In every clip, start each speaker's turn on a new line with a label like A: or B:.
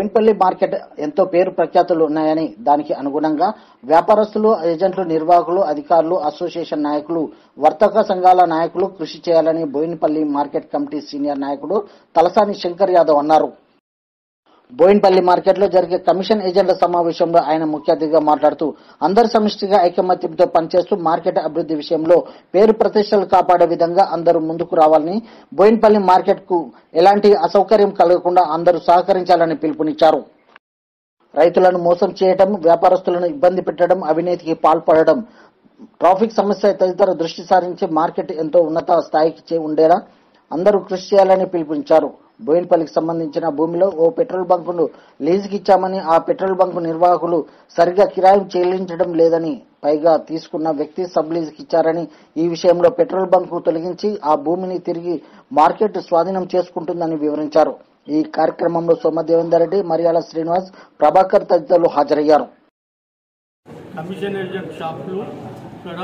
A: Boinpally market ఎంతో పేరు ప్రఖ్యాతులు ఉన్నాయని దానికి అనుగుణంగా వ్యాపారస్తులు ఏజెంట్లు నిర్వాహకులు అధికారులు అసోసియేషన్ నాయకులు వర్తక సంఘాల నాయకులు కృషి చేయాలని బోయిన్పల్లి మార్కెట్ కమిటీ సీనియర్ నాయకుడు తలసాని శంకర్ యాదవ్ అన్నారు బోయిన్పల్లి మార్కెట్లో జరిగే కమిషన్ ఏజెంట్ల సమావేశంలో ఆయన ముఖ్య అతిథిగా మాట్లాడుతూ అందరు సమిష్టిగా ఐకమత్యంతో పనిచేస్తూ మార్కెట్ అభివృద్ధి విషయంలో పేరు ప్రతిష్టలు కాపాడే విధంగా అందరూ ముందుకు రావాలని బోయిన్పల్లి మార్కెట్ కు ఎలాంటి అసౌకర్యం కలగకుండా అందరూ సహకరించాలని పిలుపునిచ్చారు రైతులను మోసం చేయడం వ్యాపారస్తులను ఇబ్బంది పెట్టడం అవినీతికి పాల్పడడం ట్రాఫిక్ సమస్య తదితర దృష్టి సారించి మార్కెట్ ఎంతో ఉన్నత స్థాయికి చే- ఉండేలా అందరూ కృషి చేయాలని పిలుపునిచ్చారు బోయిన్పల్లికి సంబంధించిన భూమిలో ఓ పెట్రోల్ బంకును లీజుకి ఇచ్చామని ఆ పెట్రోల్ బంకు నిర్వాహకులు సరిగా కిరాయి చెల్లించడం లేదని పైగా తీసుకున్న వ్యక్తి సబ్ లీజుకి ఇచ్చారని ఈ విషయంలో పెట్రోల్ బంకు తొలగించి ఆ భూమిని తిరిగి మార్కెట్ స్వాధీనం చేసుకుంటుందని వివరించారు ఈ కార్యక్రమంలో సోమదేవేందర్ రెడ్డి మరియాల శ్రీనివాస్ ప్రభాకర్ తదితరులు హాజరయ్యారు
B: కమిషన్ ఏజెంట్ షాపులు ఇక్కడ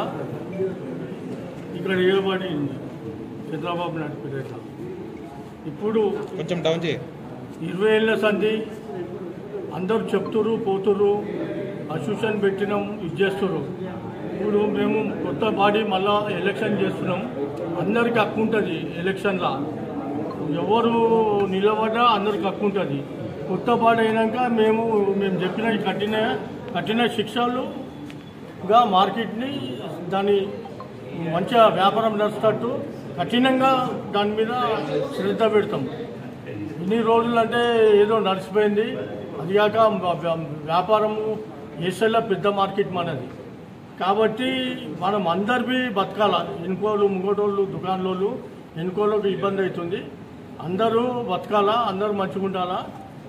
B: ఇక్కడ ఏర్పడి ఉంది చంద్రబాబు నాయుడు పీరియడ్లో ఇప్పుడు
C: కొంచెం డౌన్ చేయి
B: ఇరవై ఏళ్ళ సంధి అందరూ చెప్తురు పోతురు అసోసియేషన్ పెట్టినాం ఇది చేస్తున్నారు ఇప్పుడు మేము కొత్త బాడీ మళ్ళా ఎలక్షన్ చేస్తున్నాం అందరికి హక్కు ఉంటుంది ఎలక్షన్లో ఎవరు నిలబడ్డా అందరికి హక్కు ఉంటుంది కొత్త బాడీ అయినాక మేము మేము చెప్పిన కఠిన కఠిన శిక్షలుగా మార్కెట్ని దాని మంచిగా వ్యాపారం నడుస్తట్టు కఠినంగా దాని మీద శ్రద్ధ పెడతాం ఇన్ని రోజులు అంటే ఏదో నడిచిపోయింది అది కాక వ్య- వ్యాపారము ఏషియాలో పెద్ద మార్కెట్ మనది కాబట్టి మనం అందరివి బతకాల ఎన్కోళ్ళు ముంగోటోళ్ళు దుకాణాలోళ్ళు ఎన్కోళ్ళకి ఇబ్బంది అవుతుంది అందరూ బతకాలా అందరూ మంచిగా ఉండాలా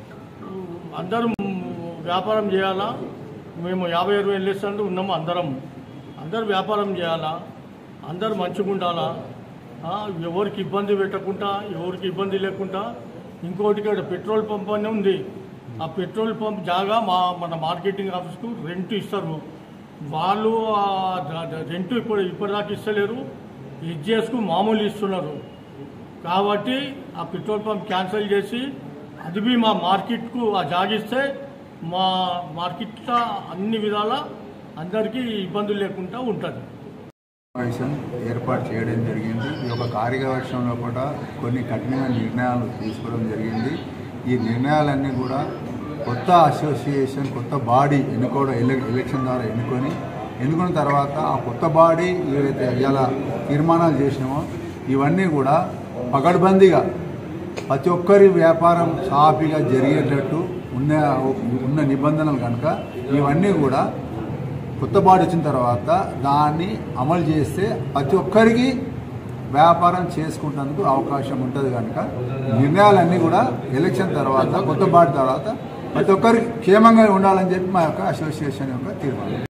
B: అందరూ వ్యాపారం చేయాలా మేము యాభై ఇరవై వెళ్ళేస్తుంటే ఉన్నాము అందరం అందరూ వ్యాపారం చేయాలా అందరూ మంచిగా ఉండాలా ఆ, ఎవరికి ఇబ్బంది పెట్టకుండా ఎవరికి ఇబ్బంది లేకుండా ఇంకోటి ఇక్కడ పెట్రోల్ పంప్ అని ఉంది ఆ పెట్రోల్ పంప్ జాగా మా మన మార్కెటింగ్ ఆఫీస్కు రెంట్ ఇస్తారు వాళ్ళు ఆ ద- ద- రెంట్ ఇప్పుడు ఇప్పటిదాకా ఇస్తలేరు ఎస్జిఎస్కు మామూలు ఇస్తున్నారు కాబట్టి ఆ పెట్రోల్ పంప్ క్యాన్సిల్ చేసి అది బి మా మార్కెట్కు ఆ జాగిస్తే మా మార్కెట్ అన్ని విధాల అందరికీ ఇబ్బందులు లేకుండా ఉంటుంది
D: సమావేశం ఏర్పాటు చేయడం జరిగింది ఈ యొక్క కార్యవర్షంలో కూడా కొన్ని కఠినమైన నిర్ణయాలు తీసుకోవడం జరిగింది ఈ నిర్ణయాలన్నీ కూడా కొత్త అసోసియేషన్ కొత్త బాడీ ఎన్నుకోవడం ఎల- ఎలక్షన్ ద్వారా ఎన్నుకొని ఎన్నుకున్న తర్వాత ఆ కొత్త బాడీ ఏవైతే ఇలా తీర్మానాలు చేసినామో ఇవన్నీ కూడా పకడ్బందీగా ప్రతి ఒక్కరి వ్యాపారం సాఫీగా జరిగేటట్టు ఉన్న ఉన్న నిబంధనలు కనుక ఇవన్నీ కూడా కొత్త బాడీ వచ్చిన తర్వాత దాన్ని అమలు చేస్తే ప్రతి ఒక్కరికి వ్యాపారం చేసుకుంటేందుకు అవకాశం ఉంటుంది కనుక నిర్ణయాలన్నీ కూడా ఎలక్షన్ తర్వాత కొత్త బాడీ తర్వాత ప్రతి ఒక్కరికి క్షేమంగా ఉండాలని చెప్పి మా యొక్క అసోసియేషన్ యొక్క తీర్మానం